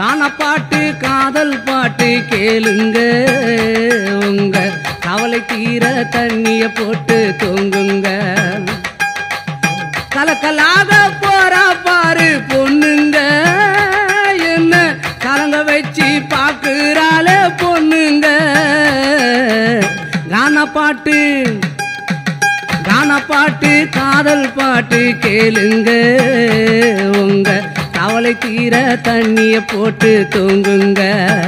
காண பாட்டு காதல் பாட்டு கேளுங்க உங்க கவலை தீர தண்ணிய போட்டு தூங்குங்க கலக்கலாக போறா பாரு பொண்ணுங்க என்ன கலங்க வச்சு பாக்குறாள பொண்ணுங்க கான பாட்டு கான பாட்டு காதல் பாட்டு கேளுங்க உங்க கவலை தீர தண்ணிய போட்டு தூங்குங்க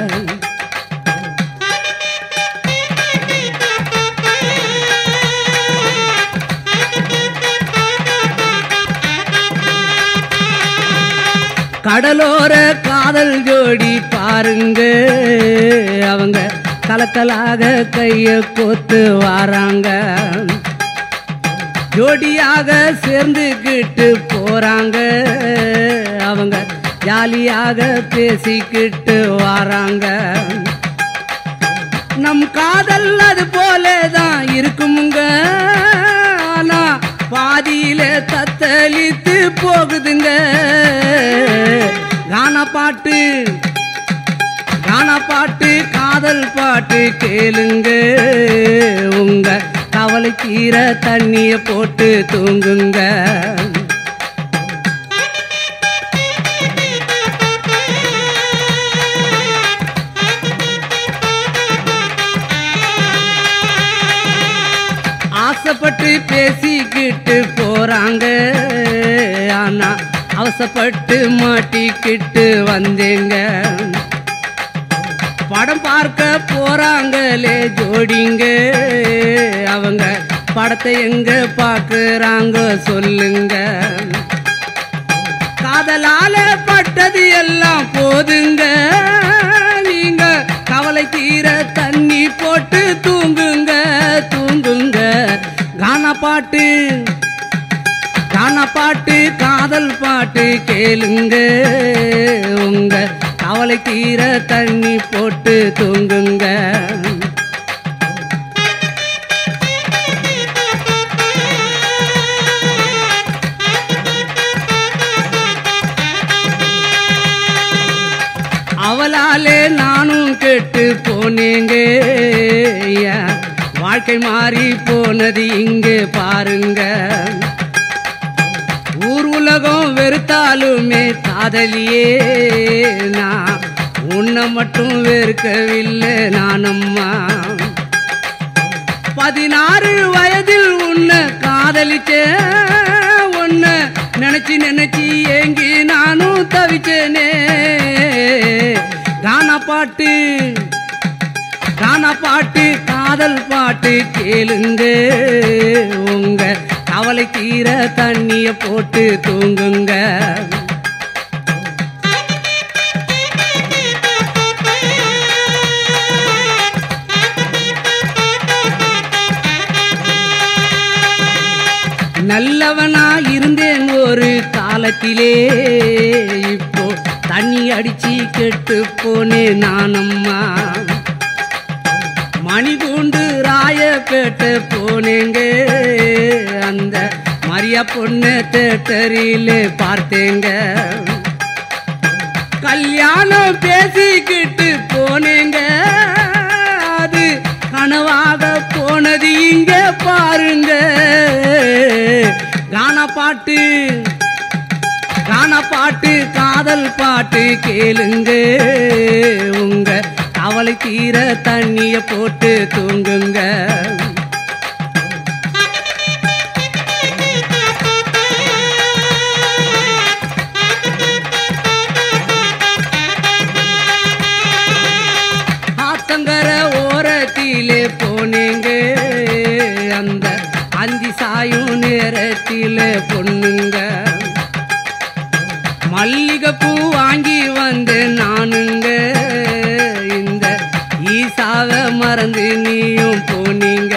கடலோர காதல் ஜோடி பாருங்க அவங்க கலக்கலாக கைய கோத்து வாராங்க ஜோடியாக சேர்ந்துக்கிட்டு போறாங்க அவங்க ஜாலியாக பேசிக்கிட்டு வாராங்க நம் காதல் அது போலதான் இருக்குமுங்க ஆனா பாதியில தத்தளித்து போகுதுங்க கான பாட்டு கான பாட்டு காதல் பாட்டு கேளுங்க உங்க கவலை தீர தண்ணிய போட்டு தூங்குங்க ஆசைப்பட்டு பேசிக்கிட்டு போறாங்க ஆனா அவசப்பட்டு மாட்டிக்கிட்டு வந்தேங்க படம் பார்க்க போறாங்களே ஜோடிங்க அவங்க படத்தை எங்க பாக்குறாங்க சொல்லுங்க காதலால பட்டது எல்லாம் போதுங்க நீங்க கவலை தீர தண்ணி போட்டு தூங்குங்க தூங்குங்க கானா பாட்டு கானா பாட்டு காதல் பாட்டு கேளுங்க உங்க கவலை தீர தண்ணி போட்டு தூங்குங்க அவளாலே நானும் கெட்டு போனேங்க என் வாழ்க்கை மாறி போனது இங்கே பாருங்க ஊர் உலகம் வெறுத்தாலுமே காதலியே நான் உன்னை மட்டும் வெறுக்கவில்லை நானம்மா பதினாறு வயதில் உன்னை காதலிச்சேன் உன்னை நினைச்சு நினைச்சு ஏங்கி நானும் தவிச்சேனே கானா பாட்டு கானா பாட்டு காதல் பாட்டு கேளுங்க உங்க கவலை தீர தண்ணிய போட்டு தூங்குங்க நல்லவனா இருந்தேன் ஒரு காலத்திலே இப்போ தண்ணி அடிச்சு கெட்டு போனேன் நானம்மா மணிகூண்டு ராயப்பேட்டை போனேங்க அந்த மரியா பொண்ணு தேட்டரிலே பார்த்தேங்க கல்யாணம் பேசிக்கிட்டு போனேங்க அது கனவாக போனது இங்க பாருங்க கானா பாட்டு கானா பாட்டு காதல் பாட்டு கேளுங்க உங்க கவலை தீர தண்ணிய போட்டு தூங்குங்க ஆத்தங்கர ஓரத்திலே போனேங்க அந்த அந்தி சாயும் நேரத்திலே பொண்ணுங்க மல்லிகைப்பூ வாங்கி வந்தேன் நானுங்க இந்த ஈசாவை மறந்து நீயும் போனீங்க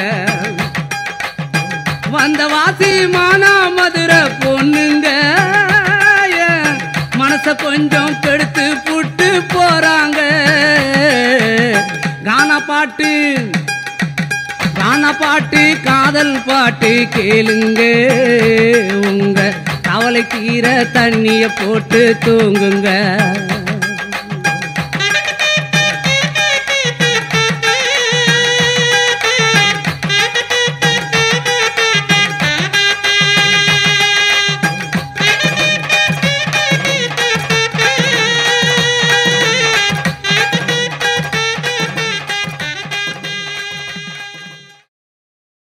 வந்த வாசி மானா மதுரை பொண்ணுங்க என் மனச கொஞ்சம் கெடுத்து புட்டு போறாங்க கானா பாட்டு கானா பாட்டு காதல் பாட்டு கேளுங்க உங்க கவலை தீர தண்ணிய போட்டு தூங்குங்க